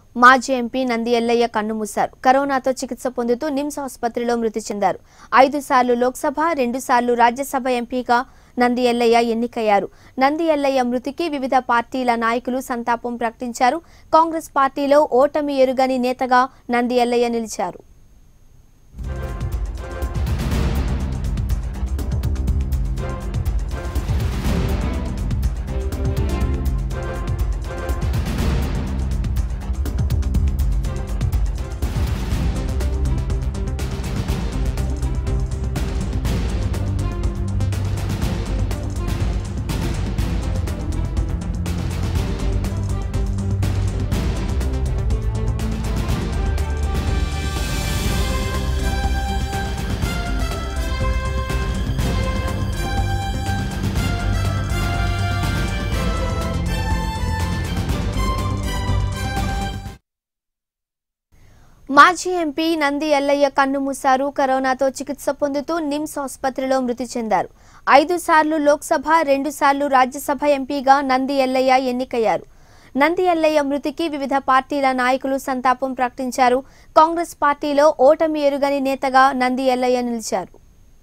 మాజీ ఎంపీ నంది ఎల్లయ్య కన్నుమూశారు కరోనాతో చికిత్స పొందుతూ నిమ్స్ ఆసుపత్రిలో మృతి చెందారు ఐదు సార్లు లోక్సభ రెండు సార్లు రాజ్యసభ ఎంపీగా నంది ఎల్లయ్య ఎన్నికయ్యారు నంది ఎల్లయ్య మృతికి వివిధ పార్టీల నాయకులు సంతాపం ప్రకటించారు కాంగ్రెస్ పార్టీలో ఓటమి ఎరుగని నేతగా నంది ఎల్లయ్య నిలిచారు మాజీ ఎంపీ నంది ఎల్లయ్య కన్నుమూశారు కరోనాతో చికిత్స పొందుతూ నిమ్స్ ఆసుపత్రిలో మృతి చెందారు ఐదు సార్లు లోక్సభ రెండు సార్లు రాజ్యసభ ఎంపీగా నంది ఎల్లయ్య ఎన్నికయ్యారు నంది ఎల్లయ్య మృతికి వివిధ పార్టీల నాయకులు సంతాపం ప్రకటించారు కాంగ్రెస్ పార్టీలో ఓటమి ఎరుగని నేతగా నంది ఎల్లయ్య నిలిచారు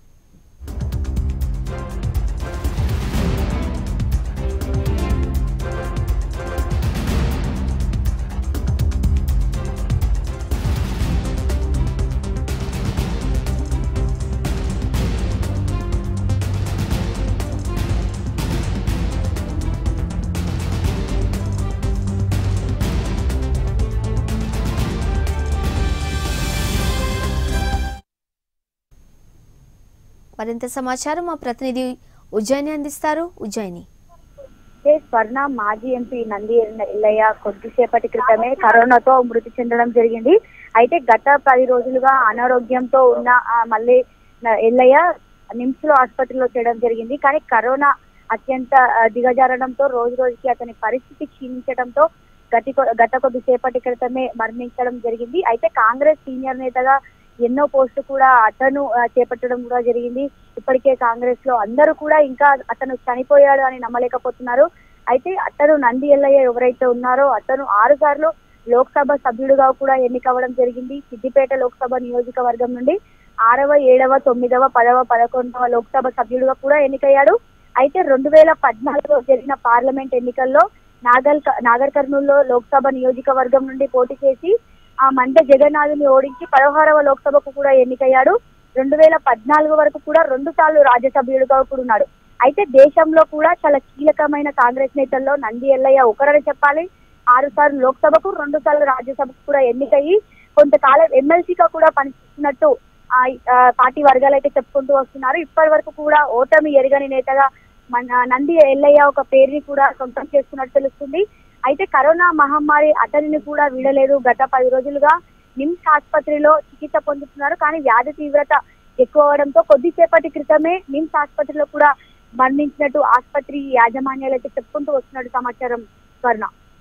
మరింత సమాచారం మా ప్రతినిధి ఉజ్జయిని అందిస్తారు ఉజ్జయిని అయితే స్వర్ణ మాజీ ఎంపీ నంది ఎల్లయ్య కొద్దిసేపటి క్రితమే కరోనాతో మృతి చెందడం జరిగింది అయితే గత పది రోజులుగా అనారోగ్యంతో ఉన్న ఆ, మళ్ళీ న- ఎల్లయ్య నిమ్స్ లో ఆసుపత్రిలో చేయడం జరిగింది కానీ కరోనా అత్యంత ఆ, దిగజారడంతో రోజు రోజుకి అతని పరిస్థితి క్షీణించడంతో గతి కొ- గత కొద్దిసేపటి క్రితమే మరణించడం జరిగింది అయితే కాంగ్రెస్ సీనియర్ నేతగా ఎన్నో పోస్టు కూడా అతను ఆ, చేపట్టడం కూడా జరిగింది ఇప్పటికే కాంగ్రెస్ లో అందరూ కూడా ఇంకా అతను చనిపోయాడు అని నమ్మలేకపోతున్నారు అయితే అతను నంది ఎల్లయ్య ఎవరైతే ఉన్నారో అతను ఆరు సార్లు లోక్సభ సభ్యుడిగా కూడా ఎన్నికవ్వడం జరిగింది సిద్దిపేట లోక్సభ నియోజకవర్గం నుండి ఆరవ ఏడవ తొమ్మిదవ పదవ పదకొండవ లోక్సభ సభ్యుడిగా కూడా ఎన్నికయ్యాడు అయితే రెండు వేల పద్నాలుగులో జరిగిన పార్లమెంట్ ఎన్నికల్లో నాగల్ నాగర్ కర్నూల్లో లోక్సభ నియోజకవర్గం నుండి పోటీ చేసి ఆ మండ జగన్నాథుని ఓడించి పదహారవ లోక్సభకు కూడా ఎన్నికయ్యాడు రెండు వేల పద్నాలుగు వరకు కూడా రెండు సార్లు రాజ్యసభ్యుడిగా కూడా ఉన్నాడు అయితే దేశంలో కూడా చాలా కీలకమైన కాంగ్రెస్ నేతల్లో నంది ఎల్లయ్య ఒకరని చెప్పాలి ఆరు సార్లు లోక్సభకు రెండు సార్లు రాజ్యసభకు కూడా ఎన్నికయ్యి కొంతకాలం ఎమ్మెల్సీగా కూడా పనిచేస్తున్నట్టు ఆ ఆ, పార్టీ వర్గాలు అయితే చెప్పుకుంటూ వస్తున్నారు ఇప్పటి వరకు కూడా ఓటమి ఎరగని నేతగా మన నంది ఎల్లయ్య ఒక పేరుని కూడా సొంతం చేసుకున్నట్టు తెలుస్తుంది అయితే కరోనా మహమ్మారి అతనిని కూడా వీడలేదు గత పది రోజులుగా నిమ్స్ ఆసుపత్రిలో చికిత్స పొందుతున్నారు కానీ వ్యాధి తీవ్రత ఎక్కువ అవడంతో కొద్దిసేపటి క్రితమే నిమ్స్ ఆసుపత్రిలో కూడా మరణించినట్టు ఆసుపత్రి యాజమాన్యాలు అయితే చెప్పుకుంటూ వస్తున్నట్టు సమాచారం స్వర్ణ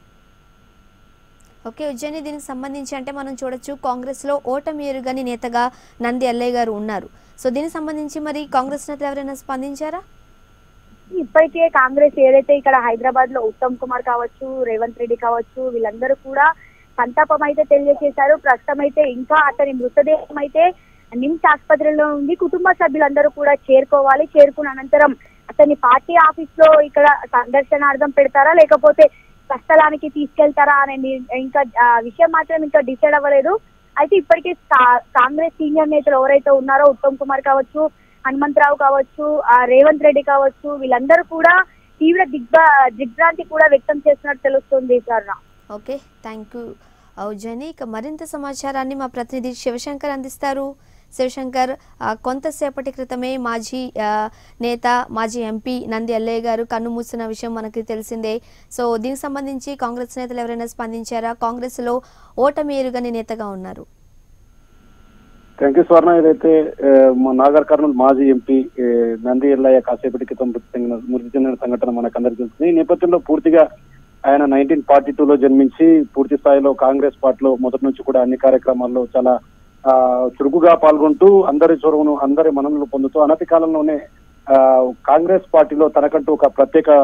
ఓకే ఉజ్జయిని దీనికి సంబంధించి అంటే మనం చూడొచ్చు కాంగ్రెస్లో ఓటమి ఎరుగని నేతగా నంది ఎల్లయ్య గారు ఉన్నారు సో దీనికి సంబంధించి మరి కాంగ్రెస్ నేతలు ఎవరైనా స్పందించారా ఇప్పటికే కాంగ్రెస్ ఏదైతే ఇక్కడ హైదరాబాద్ లో ఉత్తమ్ కుమార్ కావచ్చు రేవంత్ రెడ్డి కావచ్చు వీళ్ళందరూ కూడా సంతాపం అయితే తెలియజేశారు ప్రస్తుతం అయితే ఇంకా అతని మృతదేహం అయితే నిమ్స్ ఆసుపత్రిలో ఉంది కుటుంబ సభ్యులందరూ కూడా చేరుకోవాలి చేరుకున్న అనంతరం అతని పార్టీ ఆఫీస్ లో ఇక్కడ సందర్శనార్థం పెడతారా లేకపోతే స్వస్థలానికి తీసుకెళ్తారా అనే ని- ఇంకా ఆ విషయం మాత్రం ఇంకా డిసైడ్ అవ్వలేదు అయితే ఇప్పటికే కా- కాంగ్రెస్ సీనియర్ నేతలు ఎవరైతే ఉన్నారో ఉత్తమ్ కుమార్ కావచ్చు హనుమంతరావు కావచ్చు ఆ రేవంత్ రెడ్డి కావచ్చు వీళ్ళందరూ కూడా తీవ్ర దిగ్భ దిగ్భ్రాంతి కూడా వ్యక్తం చేస్తున్నట్టు తెలుస్తుంది sir okay thank you Ujjaini ఇక మరింత సమాచారాన్ని మా ప్రతినిధి శివశంకర్ అందిస్తారు శివశంకర్ ఆ, కొంతసేపటి క్రితమే మాజీ ఆ, నేత మాజీ ఎంపీ నంది ఎల్లయ్య గారు కన్ను మూసిన విషయం మనకి తెలిసిందే సో దీనికి సంబంధించి కాంగ్రెస్ నేతలు ఎవరైనా స్పందించారా కాంగ్రెస్లో ఓటమి ఎరుగని నేతగా ఉన్నారు థ్యాంక్ యూ స్వర్ణ ఏదైతే ఆ, మా నాగర్ కర్నూలు మాజీ ఎంపీ ఆ, నంది ఎల్లయ్య కాసేపటి క్రితం మృతి చెందిన మృతి చెందిన సంఘటన మనకు అందరికీ తెలిసింది ఈ నేపథ్యంలో పూర్తిగా ఆయన నైన్టీన్ ఫార్టీ లో జన్మించి పూర్తి స్థాయిలో కాంగ్రెస్ పార్టీలో మొదటి నుంచి కూడా అన్ని కార్యక్రమాల్లో చాలా ఆ, చురుకుగా పాల్గొంటూ అందరి చొరవను అందరి మన్ననలు పొందుతూ అనతి కాలంలోనే ఆ, కాంగ్రెస్ పార్టీలో తనకంటూ ఒక ప్రత్యేక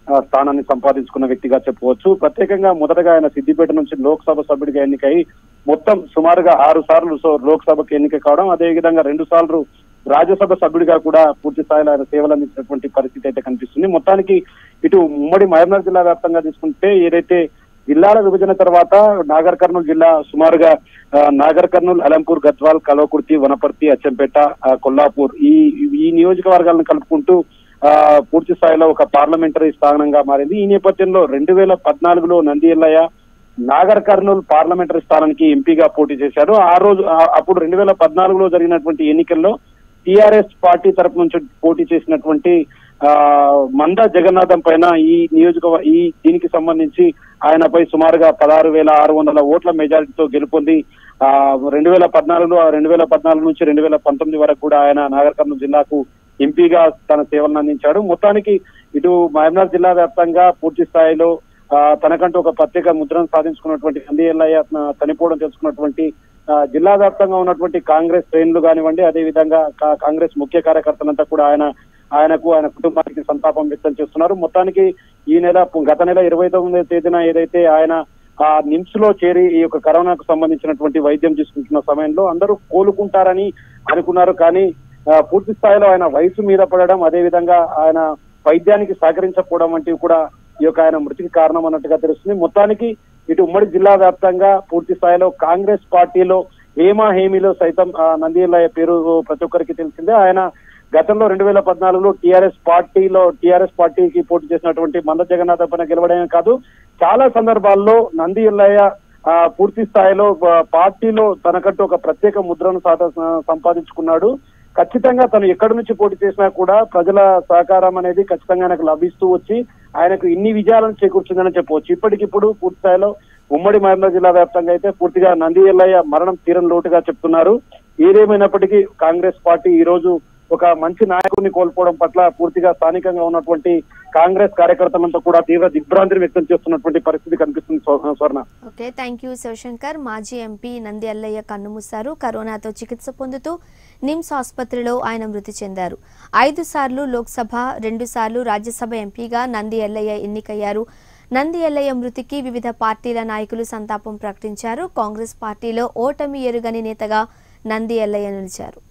ఆ, స్థానాన్ని సంపాదించుకున్న వ్యక్తిగా చెప్పుకోవచ్చు ప్రత్యేకంగా మొదటగా ఆయన సిద్దిపేట నుంచి లోక్సభ సభ్యుడిగా ఎన్నికై మొత్తం సుమారుగా ఆరు సార్లు సో లోక్సభకు ఎన్నిక కావడం అదే విధంగా రెండు సార్లు రాజ్యసభ సభ్యుడిగా కూడా పూర్తి స్థాయిలో ఆయన సేవలు అందించినటువంటి పరిస్థితి అయితే కనిపిస్తుంది మొత్తానికి ఇటు ఉమ్మడి మహబూబ్నగర్ జిల్లా వ్యాప్తంగా తీసుకుంటే ఏదైతే జిల్లాల విభజన తర్వాత నాగర్ కర్నూలు జిల్లా సుమారుగా ఆ, నాగర్ కర్నూలు అలంపూర్ గద్వాల్ కలవకుర్తి వనపర్తి అచ్చంపేట ఆ, కొల్లాపూర్ ఈ ఈ నియోజకవర్గాలను కలుపుకుంటూ ఆ పూర్తి స్థాయిలో ఒక పార్లమెంటరీ స్థానంగా మారింది ఈ నేపథ్యంలో రెండు వేల పద్నాలుగులో నంది ఎల్లయ్య నాగర్ కర్నూలు పార్లమెంటరీ స్థానానికి ఎంపీగా పోటీ చేశారు ఆ రోజు ఆ- అప్పుడు రెండు వేల పద్నాలుగులో జరిగినటువంటి ఎన్నికల్లో టిఆర్ఎస్ పార్టీ తరపు నుంచి పోటీ చేసినటువంటి ఆ మంద జగన్నాథం పైన ఈ నియోజకవర్గ ఈ దీనికి సంబంధించి ఆయనపై సుమారుగా పదహారు వేల ఆరు వందల ఓట్ల మెజారిటీతో గెలుపొంది ఆ రెండు వేల పద్నాలుగులో రెండు వేల పద్నాలుగు నుంచి రెండు వేల పంతొమ్మిది వరకు కూడా ఆయన నాగర్ కర్నూలు జిల్లాకు ఎంపీగా తన సేవలను అందించాడు మొత్తానికి ఇటు మహబూబ్నగర్ జిల్లా వ్యాప్తంగా పూర్తి స్థాయిలో ఆ, తనకంటూ ఒక ప్రత్యేక ముద్రను సాధించుకున్నటువంటి నంది ఎల్లయ్య ఆ, చనిపోవడం తెలుసుకున్నటువంటి ఆ, జిల్లా వ్యాప్తంగా ఉన్నటువంటి కాంగ్రెస్ శ్రేణులు కానివ్వండి అదే విధంగా కా- కాంగ్రెస్ ముఖ్య కార్యకర్తలంతా కూడా ఆయన ఆయనకు ఆయన కుటుంబానికి సంతాపం వ్యక్తం చేస్తున్నారు మొత్తానికి ఈ నెల గత నెల ఇరవై తొమ్మిదవ తేదీన ఏదైతే ఆయన ఆ నిమ్స్ లో చేరి ఈ యొక్క కరోనాకు సంబంధించినటువంటి వైద్యం తీసుకుంటున్న సమయంలో అందరూ కోలుకుంటారని అనుకున్నారు కానీ ఆ, పూర్తి స్థాయిలో ఆయన వయసు మీద పడడం అదే విధంగా ఆయన వైద్యానికి సహకరించకపోవడం వంటివి కూడా ఈ యొక్క ఆయన మృతికి కారణం అన్నట్టుగా తెలుస్తుంది మొత్తానికి ఇటు ఉమ్మడి జిల్లా వ్యాప్తంగా పూర్తి స్థాయిలో కాంగ్రెస్ పార్టీలో హేమా హేమిలో సైతం ఆ, నందియల్లయ్య పేరు ప్రతి ఒక్కరికి తెలిసిందే ఆయన గతంలో రెండు వేల పద్నాలుగులో టిఆర్ఎస్ పార్టీలో టిఆర్ఎస్ పార్టీకి పోటీ చేసినటువంటి మంద జగన్నాథ్ పైన గెలవడమే కాదు చాలా సందర్భాల్లో నంది ఎల్లయ్య ఆ, పూర్తి స్థాయిలో ఆ, పార్టీలో తనకంటూ ఒక ప్రత్యేక ముద్రను సాధ- సంపాదించుకున్నాడు ఖచ్చితంగా తను ఎక్కడి నుంచి పోటీ చేసినా కూడా ప్రజల సహకారం అనేది ఖచ్చితంగా ఆయనకు లభిస్తూ వచ్చి ఆయనకు ఇన్ని విజయాలను చేకూర్చిందని చెప్పవచ్చు ఇప్పటికిప్పుడు పూర్తి స్థాయిలో ఉమ్మడి మహబూబ్నగర్ జిల్లా వ్యాప్తంగా అయితే పూర్తిగా నంది ఎల్లయ్య మరణం తీరని లోటుగా చెప్తున్నారు ఏదేమైనప్పటికీ కాంగ్రెస్ పార్టీ ఈ రోజు ఒక మంచి నాయకుడిని కోల్పోవడం పట్ల పూర్తిగా స్థానికంగా ఉన్నటువంటి కాంగ్రెస్ కార్యకర్తలంతా కూడా తీవ్ర దిగ్భ్రాంతిని వ్యక్తం చేస్తున్నటువంటి పరిస్థితి కనిపిస్తుంది స్వ- స్వర్ణ ఓకే థ్యాంక్ యూ శివశంకర్ మాజీ ఎంపీ నంది ఎల్లయ్య కన్నుమూశారు కరోనాతో చికిత్స పొందుతూ నిమ్స్ ఆసుపత్రిలో ఆయన మృతి చెందారు ఐదు సార్లు లోక్సభ రెండు సార్లు రాజ్యసభ ఎంపీగా నంది ఎల్లయ్య ఎన్నికయ్యారు నంది ఎల్లయ్య మృతికి వివిధ పార్టీల నాయకులు సంతాపం ప్రకటించారు కాంగ్రెస్ పార్టీలో ఓటమి ఎరుగని నేతగా నంది ఎల్లయ్య నిలిచారు